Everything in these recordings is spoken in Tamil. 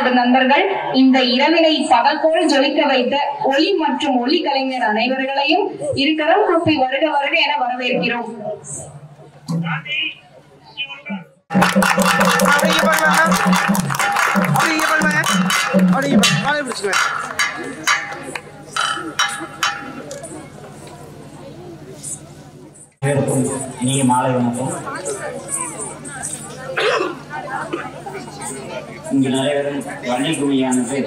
நமது நண்பர்கள் இந்த இரவினை பகல் போல் ஜொலிக்க வைத்த ஒளி மற்றும் ஒளி கலைஞர் அனைவர்களையும் இருக்கரம் கூப்பி வருக வருக என வரவேற்கிறோம் அப்படியே பண்ணலாம் அப்படியே பண்ணுங்க அப்படியே பண்ணுங்க நானே பிடிச்சிக்குவேன் அனைவருக்கும் இனிய மாலை வணக்கம் இங்கு நடைபெறும் வள்ளி குமியானது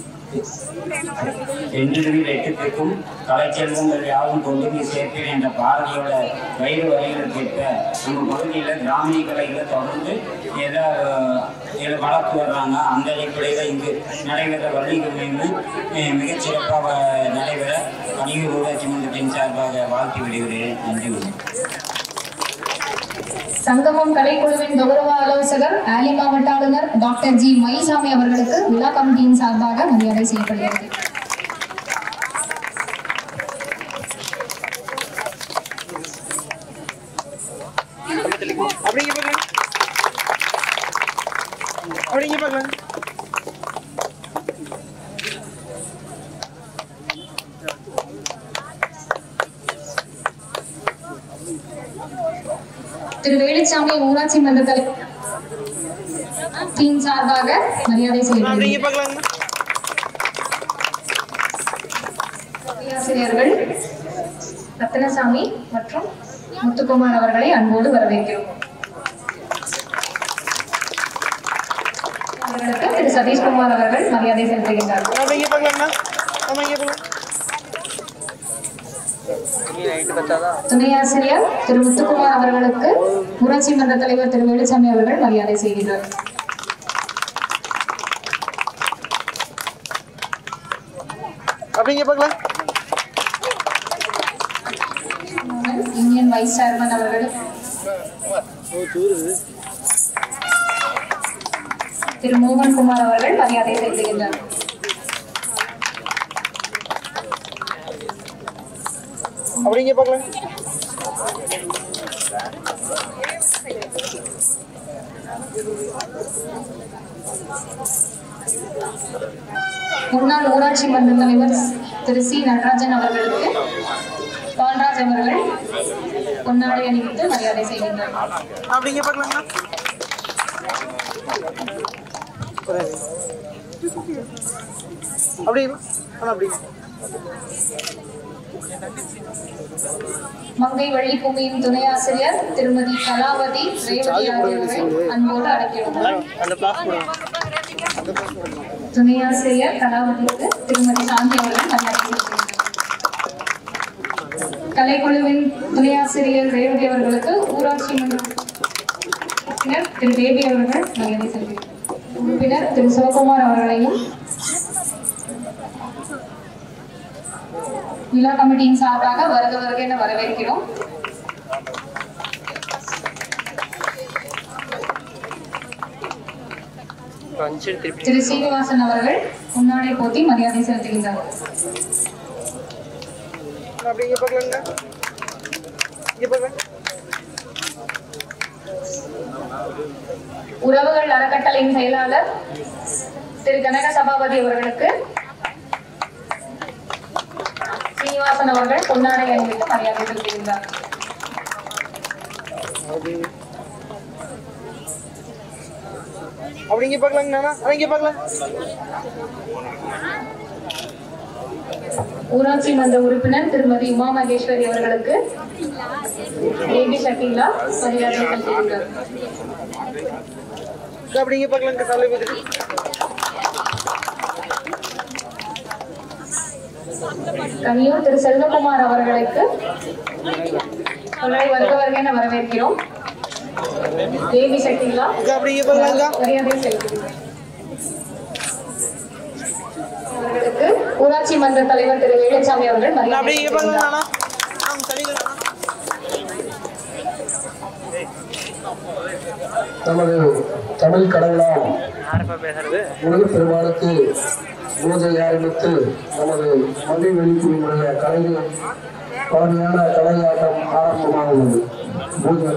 என்றில் எட்டுத்திற்கும் கலைச்செல்வங்கள் யாவும் கொண்டு போய் சேர்ப்பேன் என்ற பாரதியோட வயிறு வரையில் கேட்க நம்ம பகுதியில் கிராமிய கலைகளை தொடர்ந்து ஏதோ இதை வளர்த்து வர்றாங்க அந்த அடிப்படையில் இங்கு நடைபெற வள்ளி குமின்னு மிகச் சிறப்பாக நடைபெற பணியூர் ஊராட்சி மன்றத்தின் சார்பாக வாழ்த்து விடுகிறேன் நன்றி வணக்கம் சங்கமம் கலைக்குழுவின் கௌரவ ஆலோசகர் ஆலி மாவட்ட ஆளுநர் டாக்டர் ஜி மயில்சாமி அவர்களுக்கு விழா கமிட்டியின் சார்பாக மரியாதை செய்யப்படுகிறது அப்படியே பண்ணலாம் அப்படியே பண்ணலாம் திரு வேலுச்சாமி ஊராட்சி மன்ற தலைவர் டீம் சார்பாக மரியாதை செய்யப்படுகிறது அப்படியே பார்க்கலாங்க ஆசிரியர்கள் ரத்னசாமி மற்றும் முத்துக்குமார் அவர்களை அன்போடு வரவேற்கிறோம் அவர்களுக்கு திரு சதீஷ்குமார் அவர்கள் மரியாதை செலுத்துகின்றார் அப்படியே பார்க்கலாங்கண்ணா அப்படியே பண்ணலாம் துணை ஆசிரியர் திரு முத்துக்குமார் அவர்களுக்கு ஊராட்சி மன்ற தலைவர் திரு வேலுச்சாமி அவர்கள் மரியாதை செய்கிறார் அப்படியே பார்க்கலாம் யூனியன் வைஸ் சேர்மன் அவர்கள் திரு மோகன்குமார் அவர்கள் மரியாதை செலுத்துகின்றார் அப்படியே பார்க்கலாம் முன்னாள் ஊராட்சி மன்ற தலைவர் திரு சி நடராஜன் அவர்களுக்கு பால்ராஜ் அவர்கள் பொன்னாடை அணிவித்து மரியாதை செய்கின்றார் அப்படியே பார்க்கலாங்கண்ணா அப்படியே அண்ணா அப்படியே மங்கை வள்ளிபூமியின் துணை ஆசிரியர் திருமதி கலாவதி ரேவதி ஆகியோரை அன்போடு அழைக்கிறோம் அந்த கிளாஸ் போடுங்க துணை ஆசிரியர் கலாவதிக்கு திருமதி சாந்தி அவர்கள் மரியாதை செலுத்துகின்றனர் கலைக்குழுவின் துணை ஆசிரியர் ரேவதி அவர்களுக்கு ஊராட்சி மன்ற உறுப்பினர் திரு தேவி அவர்கள் மரியாதை செலுத்துகிறார் உறுப்பினர் திரு சிவகுமார் அவர்களையும் விழா கமிட்டியின் சார்பாக வருக வருக என வரவேற்கிறோம் திரு சீனிவாசன் அவர்கள் முன்னாடை போத்தி மரியாதை செலுத்துகின்றார் அப்படியே பார்க்கலாங்க இங்கே பார்க்கலாம் உறவுகள் அறக்கட்டளையின் செயலாளர் திரு கனக சபாபதி அவர்களுக்கு சீனிவாசன் அவர்கள் பொன்னாடை அணிவித்து மரியாதை செலுத்துகின்றார் அப்படிங்க பார்க்கலாங்க நானா அங்கே பார்க்கலாம் ஊராட்சி மன்ற உறுப்பினர் திருமதி உமா மகேஸ்வரி அவர்களுக்கு ஏபி ஷக்கீலா மரியாதை செலுத்துகின்றார் அப்படிங்க பார்க்கலாங்க சாலை பார்த்துட்டு கனியூர் திரு செல்வகுமார் அவர்களுக்கு உங்களை வருக வருக என வரவேற்கிறோம் ஏபி ஷக்கீலா அக்கா அப்படிங்க பார்க்கலாங்க மரியாதை செலுத்துகிறேன் அவர்களுக்கு ஊராட்சி மன்ற தலைவர் திரு வேலுச்சாமி அவர்கள் மரியாதை அப்படிங்க பார்க்கலாம் செலுத்துகிறார். நானா ஆ சரிங்க நமது தமிழ் கடவுளாம் முழு பெருமானுக்கு பூஜை ஆரம்பித்து நமது மங்கை வெளிக்குடைய கலைகள் பழமையான கலையாட்டம் ஆரம்பமாகிறது பூஜை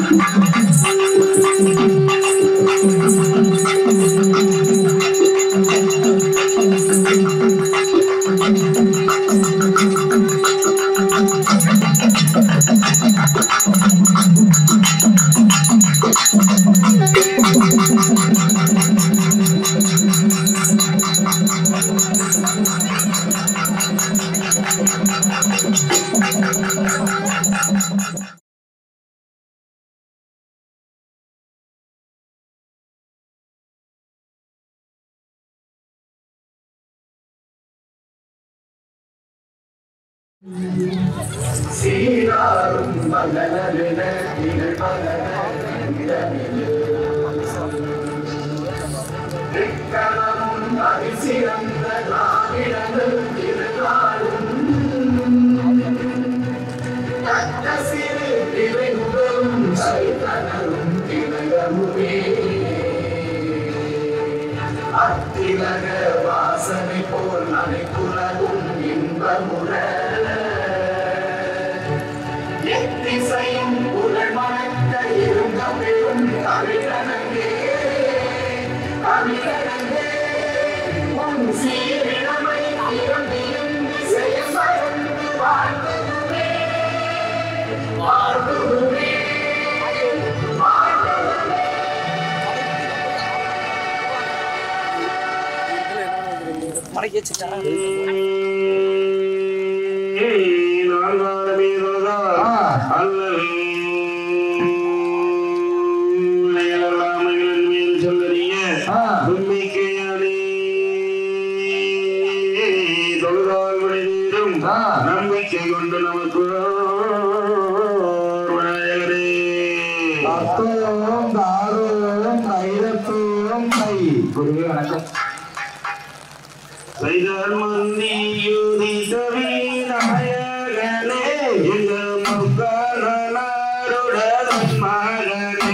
சீராரும் மகனென திகழ்மகன இடமிலே. இக்கணமும் அதிசிறந்த நாவிடங்கள் திருநாளும் கற்ற சிறு திரையுடலும் சைத்தனரும் திலகமுமே அத்திலக வாசனை போல் அனைத்துலகும் இன்பமுற எத்திசையும் புகழ் மணக்க இருந்த பெரும் தமிழனங்கே தமிழனங்கே உன் சீரிழமை இருந்தியும் திசையும் மறந்து வாழ்ந்துமே வாழ்ந்துமே வாழ்ந்துமே மடக்கி வச்சுட்டாரா நம்பிக்கை கொண்டு நமக்கு விநாயகரே அத்தோம் தாரோம் தைரத்தோம் தை குருவே வணக்கம் செய்தார் மந்தியுதித்தவி நாயகனே எங்கள் மக்களுடன் மகனே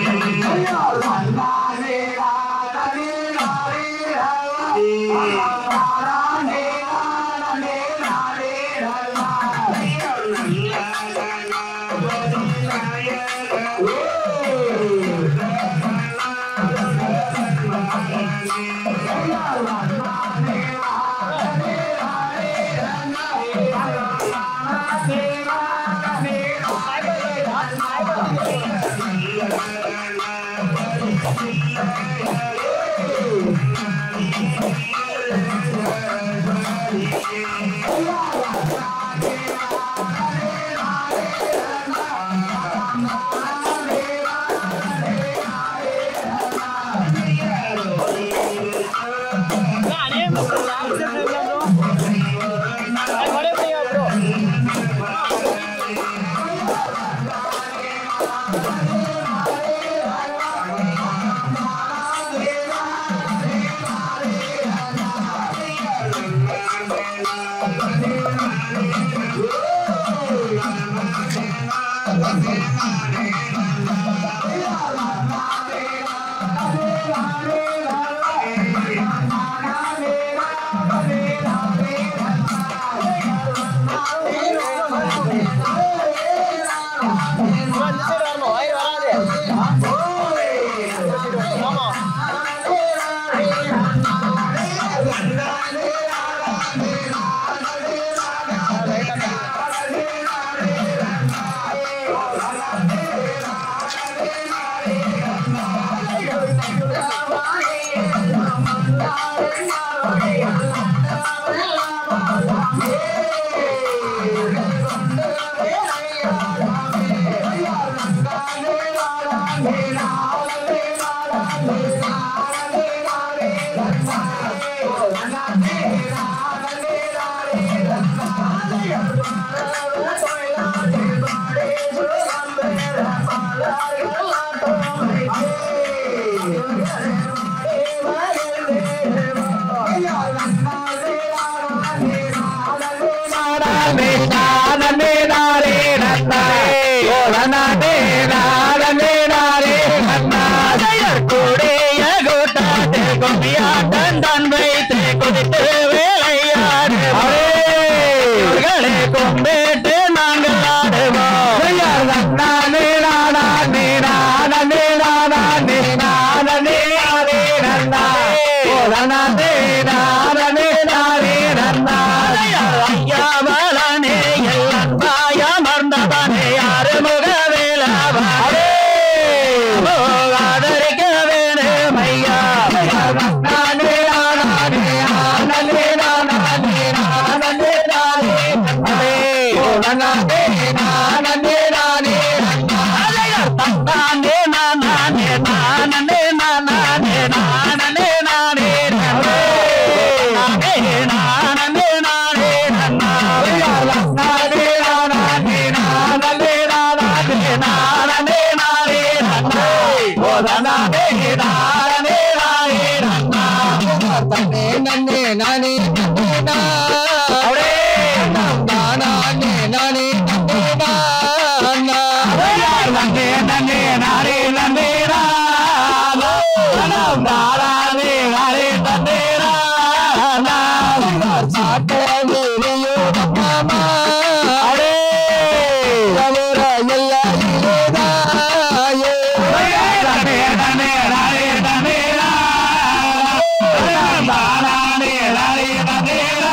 கொண்டேட்டு நாங்கள் ஆடுவோம் நானே நானே நாரே நந்தேரா நாரானே நாரே நந்தேரா சாட்ட வீரியோ மாமா அடே அவர எல்லா இலேதாயே நந்தே நந்தே நாரே நந்தேரா நாரானே நாரே நந்தேரா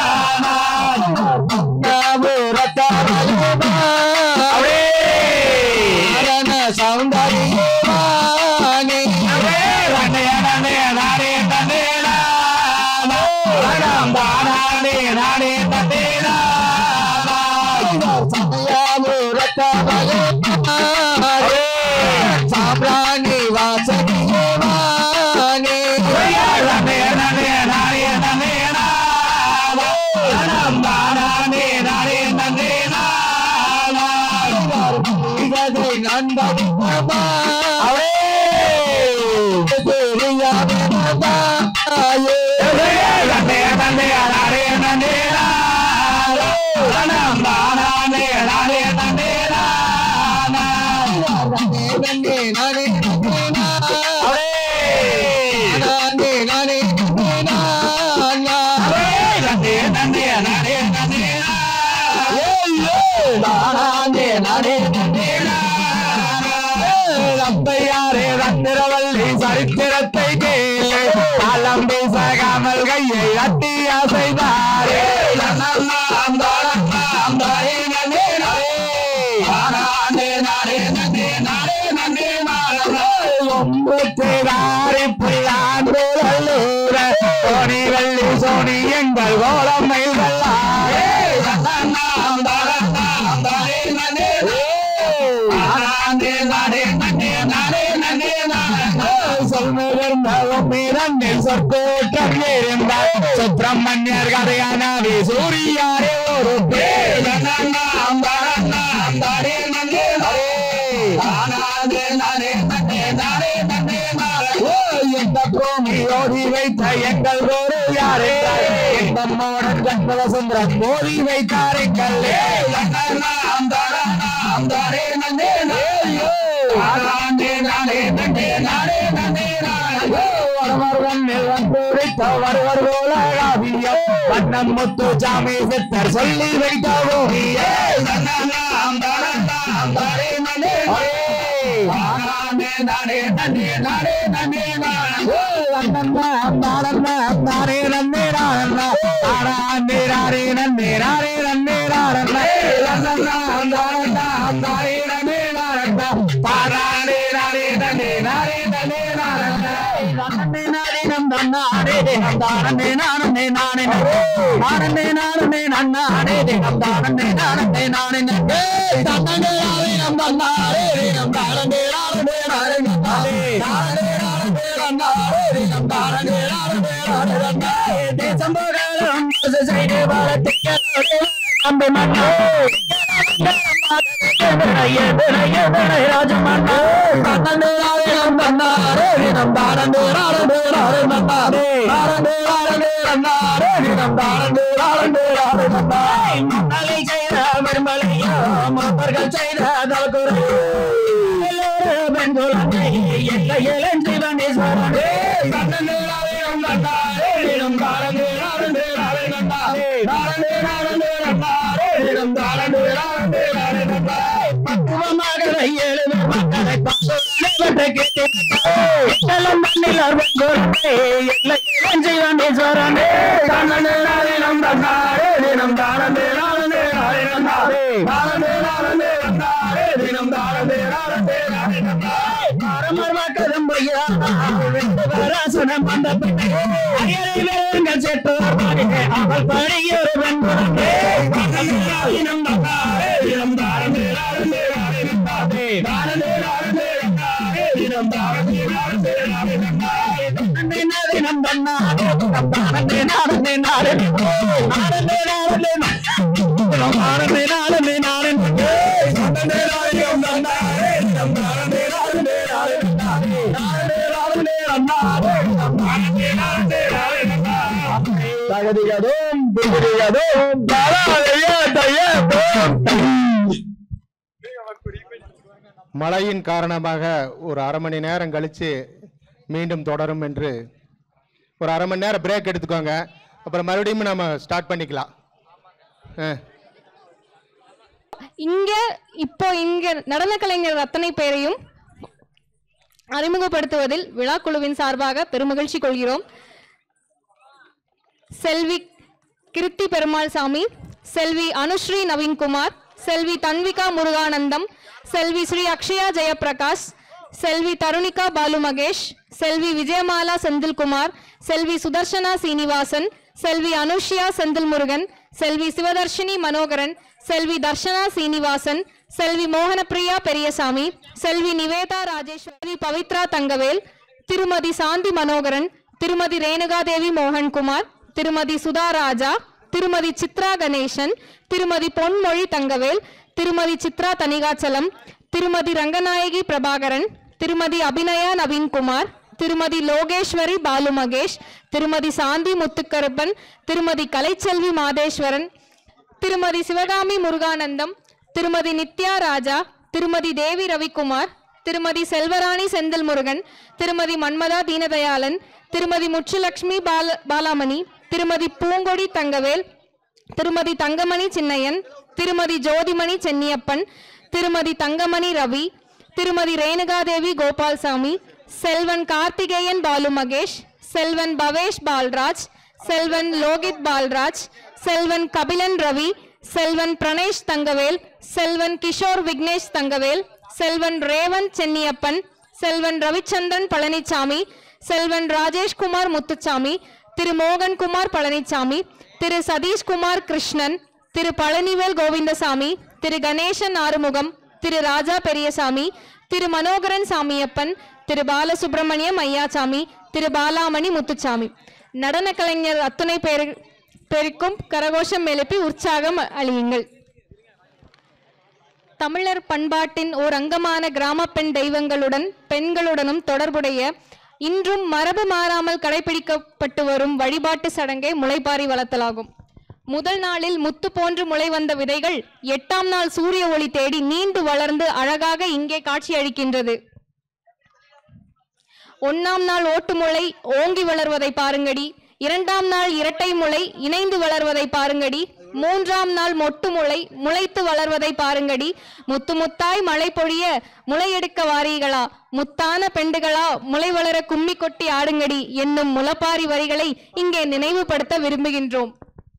சாம்பிராணி வாசனியே வானே இதை நண்பதி மாமா தெரியாத அப்பையாரே ரத்திரவல்லி சரித்திரத்தை கேளு காலம் பேசாமல் கையை அட்டி அசைதாரே சோனி வள்ளி சோனி எங்கள் கோலமை வல்லாரே சொற்கோட்டம் இருந்தால் சுப்பிரமணியர் கதையானவே சூரியாரே ஒரு ஓடி வைத்த எங்கள் ஒரு யாரே நம்மோட கண்பல சுந்தரம் ஓடி வைத்தாரே கல்லே வருவர் போல காவியம் வண்ணம் முத்து சாமி சித்தர் சொல்லி வைத்தவோ மழையின் காரணமாக ஒரு அரை மணி நேரம் கழித்து மீண்டும் தொடரும் என்று ஒரு அரை மணி நேரம் பிரேக் எடுத்துக்கோங்க அப்புறம் மறுபடியும் நம்ம ஸ்டார்ட் பண்ணிக்கலாம் ஆ இங்க இப்போ இங்க நடன கலைஞர் அத்தனை பேரையும் அறிமுகப்படுத்துவதில் விழா குழுவின் சார்பாக பெருமகிழ்ச்சி கொள்கிறோம் செல்வி கிருத்தி பெருமாள் சாமி செல்வி அனுஸ்ரீ நவீன்குமார் செல்வி தன்விகா முருகானந்தம் செல்வி ஸ்ரீ அக்ஷயா ஜெயபிரகாஷ் செல்வி தருணிகா பாலு மகேஷ் செல்வி விஜயமாலா செந்தில்குமார் செல்வி சுதர்ஷனா சீனிவாசன் செல்வி அனுஷ்யா செந்தில் முருகன் செல்வி சிவதர்ஷினி மனோகரன் செல்வி தர்ஷனா சீனிவாசன் செல்வி மோகனப்பிரியா பெரியசாமி செல்வி நிவேதா ராஜேஸ்வரி பவித்ரா தங்கவேல் திருமதி சாந்தி மனோகரன் திருமதி ரேணுகாதேவி மோகன்குமார் திருமதி சுதா ராஜா திருமதி சித்ரா கணேசன் திருமதி பொன்மொழி தங்கவேல் திருமதி சித்ரா தனிகாச்சலம் திருமதி ரங்கநாயகி பிரபாகரன் திருமதி அபிநயா நவீன்குமார் திருமதி லோகேஸ்வரி பாலு மகேஷ் திருமதி சாந்தி முத்துக்கருப்பன் திருமதி கலைச்செல்வி மாதேஸ்வரன் திருமதி சிவகாமி முருகானந்தம் திருமதி நித்யா ராஜா திருமதி தேவி ரவிக்குமார் திருமதி செல்வராணி செந்தில் முருகன் திருமதி மன்மதா தீனதயாளன் திருமதி முச்சுலட்சுமி பால பாலாமணி திருமதி பூங்கொடி தங்கவேல் திருமதி தங்கமணி சின்னையன் திருமதி ஜோதிமணி சென்னியப்பன் திருமதி தங்கமணி ரவி திருமதி ரேணுகாதேவி கோபால்சாமி செல்வன் கார்த்திகேயன் பாலு மகேஷ் செல்வன் பவேஷ் பால்ராஜ் செல்வன் லோகித் பால்ராஜ் செல்வன் கபிலன் ரவி செல்வன் பிரணேஷ் தங்கவேல் செல்வன் கிஷோர் விக்னேஷ் தங்கவேல் செல்வன் ரேவன் சென்னியப்பன் செல்வன் ரவிச்சந்திரன் பழனிசாமி செல்வன் ராஜேஷ்குமார் முத்துச்சாமி திரு மோகன்குமார் பழனிசாமி திரு சதீஷ்குமார் கிருஷ்ணன் திரு பழனிவேல் கோவிந்தசாமி திரு கணேசன் ஆறுமுகம் திரு ராஜா பெரியசாமி திரு மனோகரன் சாமியப்பன் திரு பாலசுப்பிரமணியம் ஐயாசாமி திரு பாலாமணி முத்துச்சாமி நடன கலைஞர் அத்துணை பேரு பேருக்கும் கரகோஷம் எழுப்பி உற்சாகம் அழியுங்கள் தமிழர் பண்பாட்டின் ஓர் அங்கமான கிராம பெண் தெய்வங்களுடன் பெண்களுடனும் தொடர்புடைய இன்றும் மரபு மாறாமல் கடைபிடிக்கப்பட்டு வரும் வழிபாட்டு சடங்கே முளைப்பாரி வளர்த்தலாகும் முதல் நாளில் முத்து போன்று முளை வந்த விதைகள் எட்டாம் நாள் சூரிய ஒளி தேடி நீண்டு வளர்ந்து அழகாக இங்கே காட்சியளிக்கின்றது ஒன்னாம் நாள் ஓட்டு முளை ஓங்கி வளர்வதை பாருங்கடி இரண்டாம் நாள் இரட்டை முளை இணைந்து வளர்வதை பாருங்கடி மூன்றாம் நாள் மொட்டு முளை முளைத்து வளர்வதை பாருங்கடி முத்து முத்தாய் மழை பொழிய முளையெடுக்க வாரீகளா முத்தான பெண்டுகளா முளை வளர கும்மி கொட்டி ஆடுங்கடி என்னும் முளப்பாரி வரிகளை இங்கே நினைவுபடுத்த விரும்புகின்றோம்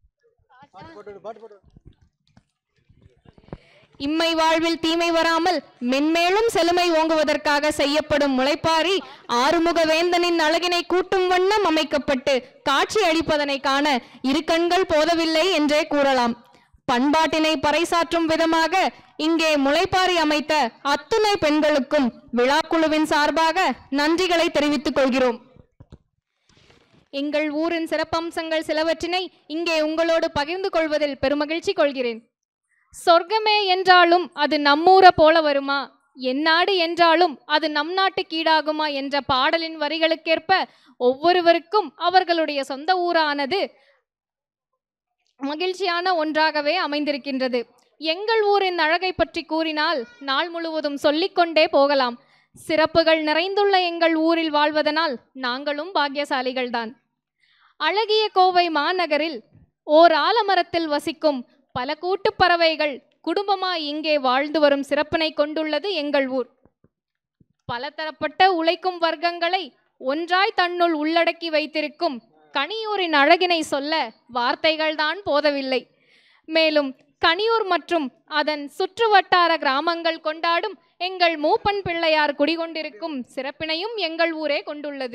இம்மை வாழ்வில் தீமை வராமல் மென்மேலும் செழுமை ஓங்குவதற்காக செய்யப்படும் முளைப்பாரி ஆறுமுக வேந்தனின் அழகினை கூட்டும் வண்ணம் அமைக்கப்பட்டு காட்சி அளிப்பதனை காண இரு கண்கள் போதவில்லை என்றே கூறலாம் பண்பாட்டினை பறைசாற்றும் விதமாக இங்கே முளைப்பாரி அமைத்த அத்துணை பெண்களுக்கும் விழாக்குழுவின் சார்பாக நன்றிகளை தெரிவித்துக் கொள்கிறோம் எங்கள் ஊரின் சிறப்பம்சங்கள் சிலவற்றினை இங்கே உங்களோடு பகிர்ந்து கொள்வதில் பெருமகிழ்ச்சி கொள்கிறேன் சொர்க்கமே என்றாலும் அது நம்மூர போல வருமா எந்நாடு என்றாலும் அது நம் நாட்டுக்கு ஈடாகுமா என்ற பாடலின் வரிகளுக்கேற்ப ஒவ்வொருவருக்கும் அவர்களுடைய சொந்த ஊரானது மகிழ்ச்சியான ஒன்றாகவே அமைந்திருக்கின்றது எங்கள் ஊரின் அழகை பற்றி கூறினால் நாள் முழுவதும் சொல்லிக்கொண்டே போகலாம் சிறப்புகள் நிறைந்துள்ள எங்கள் ஊரில் வாழ்வதனால் நாங்களும் பாக்கியசாலிகள்தான் அழகிய கோவை மாநகரில் ஓர் ஆலமரத்தில் வசிக்கும் பல கூட்டுப் பறவைகள் குடும்பமாய் இங்கே வாழ்ந்து வரும் சிறப்பினை கொண்டுள்ளது எங்கள் ஊர் பலதரப்பட்ட உழைக்கும் வர்க்கங்களை ஒன்றாய் தன்னுள் உள்ளடக்கி வைத்திருக்கும் கனியூரின் அழகினை சொல்ல வார்த்தைகள்தான் போதவில்லை மேலும் கனியூர் மற்றும் அதன் சுற்றுவட்டார கிராமங்கள் கொண்டாடும் எங்கள் மூப்பன் பிள்ளையார் குடிகொண்டிருக்கும் சிறப்பினையும் எங்கள் ஊரே கொண்டுள்ளது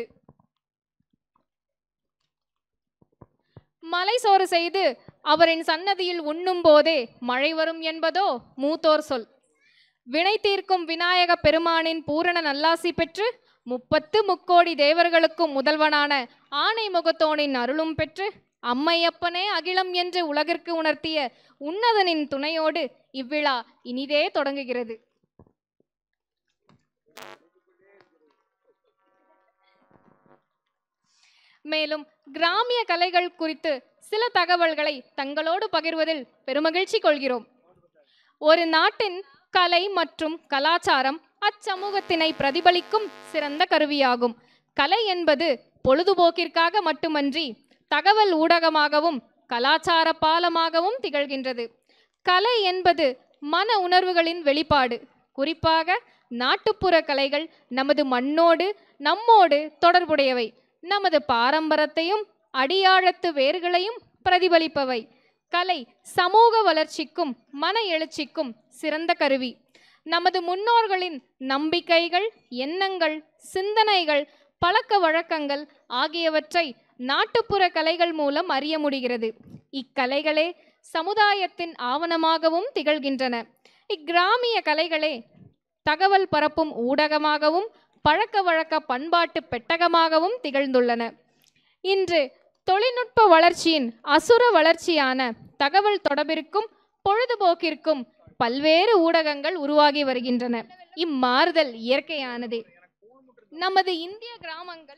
மலை சோறு செய்து அவரின் சன்னதியில் உண்ணும் போதே மழை வரும் என்பதோ மூத்தோர் சொல் வினை தீர்க்கும் விநாயக பெருமானின் பூரண நல்லாசி பெற்று முப்பத்து முக்கோடி தேவர்களுக்கும் முதல்வனான ஆனை முகத்தோனின் அருளும் பெற்று அம்மையப்பனே அகிலம் என்று உலகிற்கு உணர்த்திய உன்னதனின் துணையோடு இவ்விழா இனிதே தொடங்குகிறது மேலும் கிராமிய கலைகள் குறித்து சில தகவல்களை தங்களோடு பகிர்வதில் பெருமகிழ்ச்சி கொள்கிறோம் ஒரு நாட்டின் கலை மற்றும் கலாச்சாரம் அச்சமூகத்தினை பிரதிபலிக்கும் சிறந்த கருவியாகும் கலை என்பது பொழுதுபோக்கிற்காக மட்டுமன்றி தகவல் ஊடகமாகவும் கலாச்சார பாலமாகவும் திகழ்கின்றது கலை என்பது மன உணர்வுகளின் வெளிப்பாடு குறிப்பாக நாட்டுப்புற கலைகள் நமது மண்ணோடு நம்மோடு தொடர்புடையவை நமது பாரம்பரியத்தையும் அடியாழத்து வேர்களையும் பிரதிபலிப்பவை கலை சமூக வளர்ச்சிக்கும் மன எழுச்சிக்கும் சிறந்த கருவி நமது முன்னோர்களின் நம்பிக்கைகள் எண்ணங்கள் சிந்தனைகள் பழக்க வழக்கங்கள் ஆகியவற்றை நாட்டுப்புற கலைகள் மூலம் அறிய முடிகிறது இக்கலைகளே சமுதாயத்தின் ஆவணமாகவும் திகழ்கின்றன இக்கிராமிய கலைகளே தகவல் பரப்பும் ஊடகமாகவும் பழக்க வழக்க பண்பாட்டு பெட்டகமாகவும் திகழ்ந்துள்ளன இன்று தொழில்நுட்ப வளர்ச்சியின் அசுர வளர்ச்சியான தகவல் தொடர்பிற்கும் பொழுதுபோக்கிற்கும் பல்வேறு ஊடகங்கள் உருவாகி வருகின்றன இம்மாறுதல் இயற்கையானதே நமது இந்திய கிராமங்கள்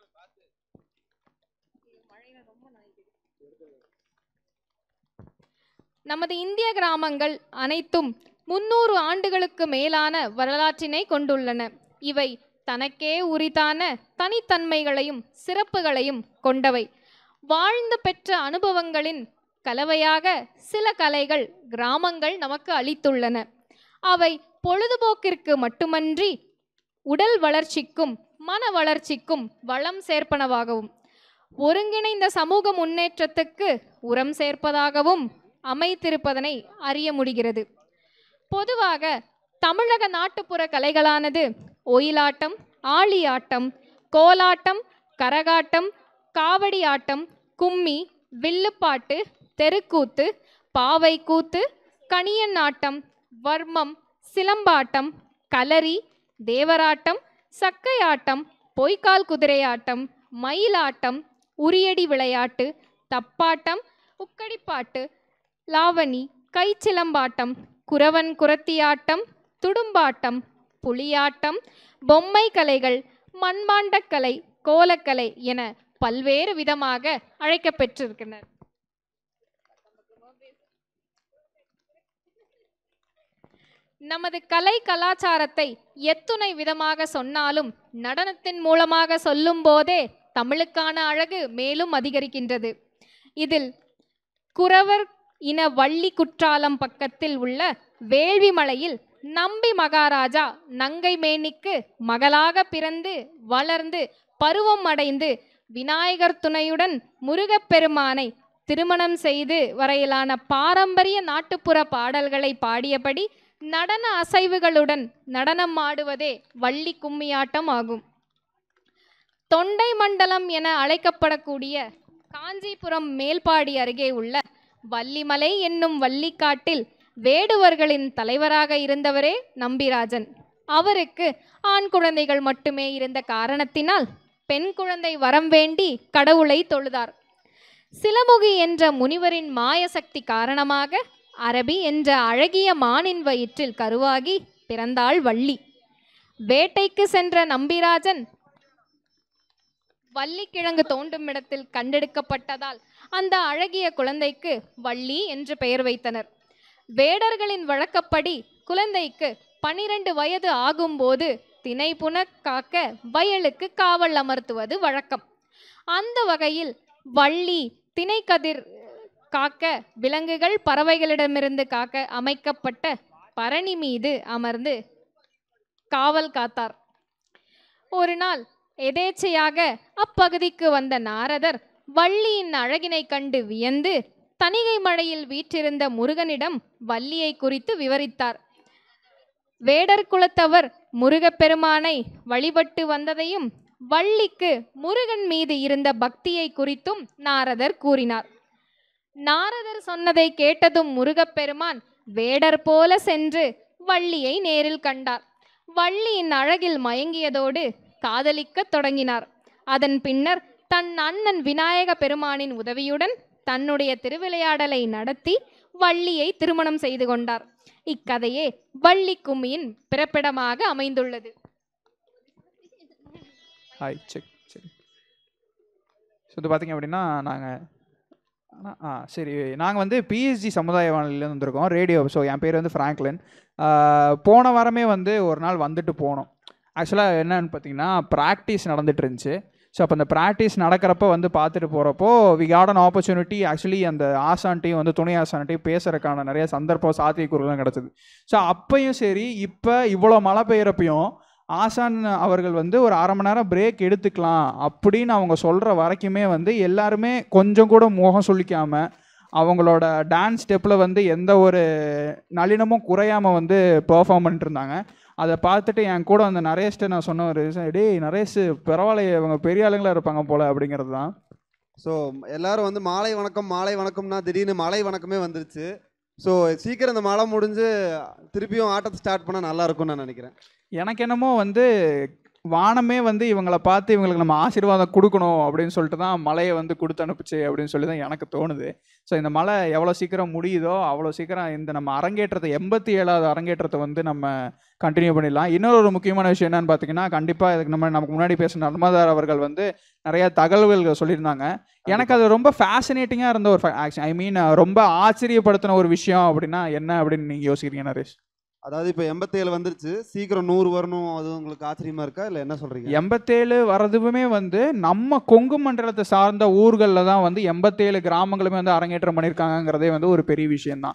நமது இந்திய கிராமங்கள் அனைத்தும் முன்னூறு ஆண்டுகளுக்கு மேலான வரலாற்றினை கொண்டுள்ளன இவை தனக்கே உரித்தான தனித்தன்மைகளையும் சிறப்புகளையும் கொண்டவை வாழ்ந்து பெற்ற அனுபவங்களின் கலவையாக சில கலைகள் கிராமங்கள் நமக்கு அளித்துள்ளன அவை பொழுதுபோக்கிற்கு மட்டுமன்றி உடல் வளர்ச்சிக்கும் மன வளர்ச்சிக்கும் வளம் சேர்ப்பனவாகவும் ஒருங்கிணைந்த சமூக முன்னேற்றத்துக்கு உரம் சேர்ப்பதாகவும் அமைத்திருப்பதனை அறிய முடிகிறது பொதுவாக தமிழக நாட்டுப்புற கலைகளானது ஒயிலாட்டம் ஆளியாட்டம் கோலாட்டம் கரகாட்டம் காவடி ஆட்டம் கும்மி வில்லுப்பாட்டு தெருக்கூத்து பாவைக்கூத்து கணியன் ஆட்டம் வர்மம் சிலம்பாட்டம் கலரி தேவராட்டம் சக்கையாட்டம் பொய்க்கால் குதிரையாட்டம் மயிலாட்டம் உரியடி விளையாட்டு தப்பாட்டம் உக்கடிப்பாட்டு லாவணி கைச்சிலம்பாட்டம் குறவன் குரத்தியாட்டம் துடும்பாட்டம் புலியாட்டம் பொம்மை கலைகள் மண்பாண்டக்கலை கோலக்கலை என பல்வேறு விதமாக அழைக்கப்பெற்றிருக்கின்றனர் நமது கலை கலாச்சாரத்தை எத்துணை விதமாக சொன்னாலும் நடனத்தின் மூலமாக சொல்லும் போதே தமிழுக்கான அழகு மேலும் அதிகரிக்கின்றது இதில் குறவர் இன வள்ளி குற்றாலம் பக்கத்தில் உள்ள வேள்விமலையில் நம்பி மகாராஜா நங்கை மேனிக்கு மகளாக பிறந்து வளர்ந்து பருவம் அடைந்து விநாயகர் துணையுடன் முருகப்பெருமானை திருமணம் செய்து வரையிலான பாரம்பரிய நாட்டுப்புற பாடல்களை பாடியபடி நடன அசைவுகளுடன் நடனம் ஆடுவதே வள்ளி கும்மியாட்டம் ஆகும் தொண்டை மண்டலம் என அழைக்கப்படக்கூடிய காஞ்சிபுரம் மேல்பாடி அருகே உள்ள வள்ளிமலை என்னும் வள்ளிக்காட்டில் வேடுவர்களின் தலைவராக இருந்தவரே நம்பிராஜன் அவருக்கு ஆண் குழந்தைகள் மட்டுமே இருந்த காரணத்தினால் பெண் குழந்தை வரம் வேண்டி கடவுளை தொழுதார் சிலமுகி என்ற முனிவரின் மாயசக்தி காரணமாக அரபி என்ற அழகிய மானின் வயிற்றில் கருவாகி பிறந்தாள் வள்ளி வேட்டைக்கு சென்ற நம்பிராஜன் வள்ளிக்கிழங்கு தோண்டும் இடத்தில் கண்டெடுக்கப்பட்டதால் அந்த அழகிய குழந்தைக்கு வள்ளி என்று பெயர் வைத்தனர் வேடர்களின் வழக்கப்படி குழந்தைக்கு பனிரெண்டு வயது ஆகும்போது தினை புன காக்க வயலுக்கு காவல் அமர்த்துவது வழக்கம் அந்த வகையில் வள்ளி திணைக்கதிர் காக்க விலங்குகள் பறவைகளிடமிருந்து காக்க அமைக்கப்பட்ட பரணி மீது அமர்ந்து காவல் காத்தார் ஒரு நாள் எதேச்சையாக அப்பகுதிக்கு வந்த நாரதர் வள்ளியின் அழகினை கண்டு வியந்து தணிகை மழையில் வீற்றிருந்த முருகனிடம் வள்ளியை குறித்து விவரித்தார் வேடர் குலத்தவர் முருகப்பெருமானை வழிபட்டு வந்ததையும் வள்ளிக்கு முருகன் மீது இருந்த பக்தியை குறித்தும் நாரதர் கூறினார் நாரதர் சொன்னதை கேட்டதும் முருகப்பெருமான் வேடர் போல சென்று வள்ளியை நேரில் கண்டார் வள்ளியின் அழகில் மயங்கியதோடு காதலிக்கத் தொடங்கினார் அதன் பின்னர் தன் அண்ணன் விநாயக பெருமானின் உதவியுடன் தன்னுடைய திருவிளையாடலை நடத்தி வள்ளியை திருமணம் செய்து கொண்டார் இக்கதையே வள்ளி கும்மியின் பிறப்பிடமாக அமைந்துள்ளது ஹாய் செக் சரி ஸோ இது பார்த்தீங்க அப்படின்னா நாங்கள் ஆனா- ஆ சரி நாங்கள் வந்து பிஎஸ்ஜி சமுதாய வானொலியிலேருந்து வந்திருக்கோம் ரேடியோ ஸோ என் பேர் வந்து ஃப்ராங்க்லின் ஆ, போன வாரமே வந்து ஒரு நாள் வந்துட்டு போனோம் ஆக்சுவலாக என்னன்னு பார்த்தீங்கன்னா ப்ராக்டிஸ் நடந்துட்டு இருந்துச்சு ஸோ அப்போ அந்த ப்ராக்டிஸ் நடக்கிறப்ப வந்து பார்த்துட்டு போகிறப்போ we got an opportunity actually அந்த ஆசான்ட்டையும் வந்து துணை ஆசான்ட்டையும் பேசுறதுக்கான நிறைய சந்தர்ப்பம் சாத்தியக்கூறுகளும் கிடச்சிது ஸோ அப்பையும் சரி இப்போ இவ்வளோ மழை பெய்யறப்பையும் ஆசான் அவர்கள் வந்து ஒரு அரை மணி நேரம் பிரேக் எடுத்துக்கலாம் அப்படின்னு அவங்க சொல்கிற வரைக்குமே வந்து எல்லாருமே கொஞ்சம் கூட முகம் சொல்லிக்காம அவங்களோட டான்ஸ் ஸ்டெப்பில் வந்து எந்த ஒரு நளினமும் குறையாமல் வந்து பெர்ஃபார்ம் பண்ணிட்டு இருந்தாங்க அதை பார்த்துட்டு என் கூட அந்த நரேஷ்ட்டு நான் சொன்ன ஒரு விஷயம், டேய் நரேஷ் பரவாயில்லையே இவங்க பெரிய ஆளுங்களா இருப்பாங்க போல அப்படிங்கிறது தான் ஸோ எல்லாரும் வந்து மாலை வணக்கம் மாலை வணக்கம்னா திடீர்னு மலை வணக்கமே வந்துருச்சு ஸோ சீக்கிரம் இந்த மழை முடிஞ்சு திருப்பியும் ஆட்டத்தை ஸ்டார்ட் பண்ணால் நல்லா இருக்கும்னு நான் நினைக்கிறேன் எனக்கு என்னமோ வந்து வானமே வந்து இவங்களை பார்த்து இவங்களுக்கு நம்ம ஆசீர்வாதம் கொடுக்கணும் அப்படின்னு சொல்லிட்டு தான் மலையை வந்து கொடுத்து அனுப்புச்சு அப்படின்னு சொல்லி தான் எனக்கு தோணுது ஸோ இந்த மலை எவ்வளோ சீக்கிரம் முடியுதோ அவ்வளோ சீக்கிரம் இந்த நம்ம அரங்கேற்றத்தை எண்பத்தி ஏழாவது அரங்கேற்றத்தை வந்து நம்ம கண்டினியூ பண்ணிடலாம் இன்னொரு ஒரு முக்கியமான விஷயம் என்னன்னு பார்த்தீங்கன்னா கண்டிப்பாக இதுக்கு நம்ம நமக்கு முன்னாடி பேசின நர்மதார் அவர்கள் வந்து நிறைய தகவல்கள் சொல்லியிருந்தாங்க எனக்கு அது ரொம்ப ஃபேசினேட்டிங்காக இருந்த ஒரு ஐ மீன் ரொம்ப ஆச்சரியப்படுத்தின ஒரு விஷயம் அப்படின்னா என்ன அப்படின்னு நீங்கள் யோசிக்கிறீங்க நரேஷ் அதாவது இப்போ எண்பத்தேழு வந்துருச்சு சீக்கிரம் நூறு வரணும் அது உங்களுக்கு ஆச்சரியமா இருக்கா இல்லை என்ன சொல்றீங்க எண்பத்தேழு வரதுமே வந்து நம்ம கொங்கு மண்டலத்தை சார்ந்த ஊர்களில் தான் வந்து எண்பத்தேழு கிராமங்களுமே வந்து அரங்கேற்றம் பண்ணியிருக்காங்கங்கிறதே வந்து ஒரு பெரிய விஷயம்தான்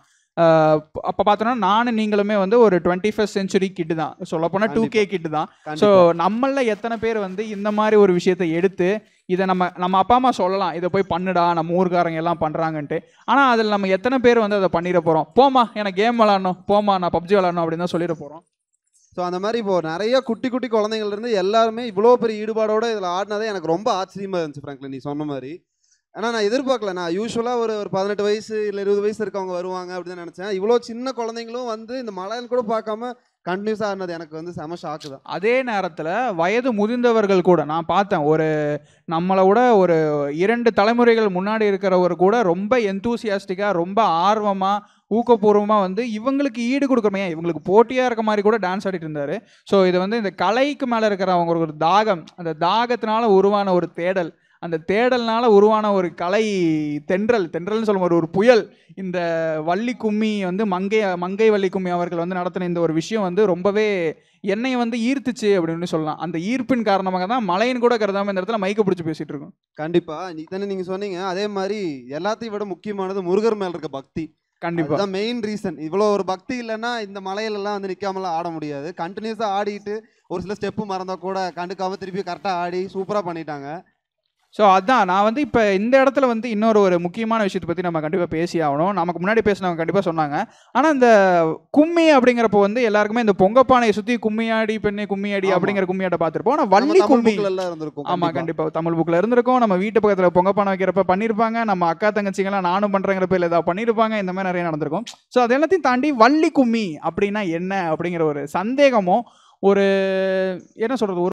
அப்போ பார்த்தோன்னா நானும் நீங்களுமே வந்து ஒரு டுவெண்ட்டி ஃபஸ்ட் செஞ்சுரி கிட்டு தான் சொல்லப்போனால் டூ கே கிட்டு தான் ஸோ நம்மள எத்தனை பேர் வந்து இந்த மாதிரி ஒரு விஷயத்தை எடுத்து இதை நம்ம நம்ம அப்பா அம்மா சொல்லலாம் இதை போய் பண்ணுடா நம்ம ஊர்க்காரங்க எல்லாம் பண்ணுறாங்கன்ட்டு ஆனால் அதில் நம்ம எத்தனை பேர் வந்து அதை பண்ணிட போகிறோம் போமா எனக்கு கேம் விளாடணும் போமா நான் பப்ஜி விளாடணும் அப்படின்னு தான் சொல்லிட போகிறோம் ஸோ அந்த மாதிரி இப்போ நிறைய குட்டி குட்டி குழந்தைங்கள்ல இருந்து எல்லாருமே இவ்வளோ பெரிய ஈடுபாடோட இதில் ஆடினதே எனக்கு ரொம்ப ஆச்சரியமா இருந்துச்சு ஃப்ராங்க்லின் நீ சொன்ன மாதிரி ஏன்னா நான் எதிர்பார்க்கல நான் யூஸ்வலாக ஒரு ஒரு பதினெட்டு வயசு இல்லை இருபது வயசு இருக்கவங்க வருவாங்க அப்படின்னு நினச்சேன் இவ்வளோ சின்ன குழந்தைங்களும் வந்து இந்த மழைன்னு கூட பார்க்காம கண்டினியூஸாக ஆடினது எனக்கு வந்து செம ஷாக்கு தான் அதே நேரத்தில் வயது முதிர்ந்தவர்கள் கூட நான் பார்த்தேன் ஒரு நம்மளை விட ஒரு இரண்டு தலைமுறைகள் முன்னாடி இருக்கிறவர் கூட ரொம்ப எந்தூசியாஸ்டிக்காக ரொம்ப ஆர்வமாக ஊக்கபூர்வமாக வந்து இவங்களுக்கு ஈடு கொடுக்கணுமே இவங்களுக்கு போட்டியாக இருக்க மாதிரி கூட டான்ஸ் ஆடிட்டு இருந்தார் ஸோ இது வந்து இந்த கலைக்கு மேலே இருக்கிற அவங்க ஒரு தாகம் அந்த தாகத்தினால உருவான ஒரு தேடல் அந்த தேடல்னால உருவான ஒரு கலை தென்றல் தென்றல்னு சொல்லும் ஒரு ஒரு புயல் இந்த வள்ளி கும்மி வந்து மங்கை மங்கை வள்ளி கும்மி அவர்கள் வந்து நடத்தின இந்த ஒரு விஷயம் வந்து ரொம்பவே என்னை வந்து ஈர்த்துச்சு அப்படின்னு சொல்லலாம் அந்த ஈர்ப்பின் காரணமாக தான் மலையின் கூட கருதாம இந்த இடத்துல மைக்க பிடிச்சி பேசிட்டு இருக்கோம் கண்டிப்பா இத்தனை நீங்க சொன்னீங்க அதே மாதிரி எல்லாத்தையும் விட முக்கியமானது முருகர் மேல இருக்க பக்தி கண்டிப்பா. அதுதான் மெயின் ரீசன் இவ்வளோ ஒரு பக்தி இல்லைன்னா இந்த மலையிலலாம் வந்து நிக்காமலாம் ஆட முடியாது கண்டினியூஸாக ஆடிட்டு ஒரு சில ஸ்டெப்பு மறந்தா கூட கண்டுக்காம திருப்பி கரெக்டாக ஆடி சூப்பராக பண்ணிட்டாங்க ஸோ அதான் நான் வந்து இப்போ இந்த இடத்துல வந்து இன்னொரு ஒரு முக்கியமான விஷயத்தை பற்றி நம்ம கண்டிப்பாக பேசி ஆகணும் நமக்கு முன்னாடி பேசினவங்க கண்டிப்பாக சொன்னாங்க ஆனால் இந்த கும்மி அப்படிங்கிறப்போ வந்து எல்லாருக்குமே இந்த பொங்கப்பானையை சுற்றி கும்மியாடி பெண்ணே கும்மியாடி அப்படிங்கிற கும்மியாட்ட பார்த்துருப்போம் ஆனால் வள்ளி தமிழ் கும்மி bookல எல்லாம் இருந்திருக்கும் ஆமாம் கண்டிப்பாக தமிழ் புக்கில் இருந்திருக்கும் நம்ம வீட்டு பக்கத்தில் பொங்கப்பானை வைக்கிறப்ப பண்ணியிருப்பாங்க நம்ம அக்கா தங்கச்சிங்கெல்லாம் நானும் பண்ணுறங்கிற பேர் ஏதாவது பண்ணியிருப்பாங்க இந்த மாதிரி நிறைய நடந்திருக்கும் ஸோ அது எல்லாத்தையும் தாண்டி வள்ளி கும்மி அப்படின்னா என்ன அப்படிங்கிற ஒரு சந்தேகமும் ஒரு என்ன சொல்கிறது ஒரு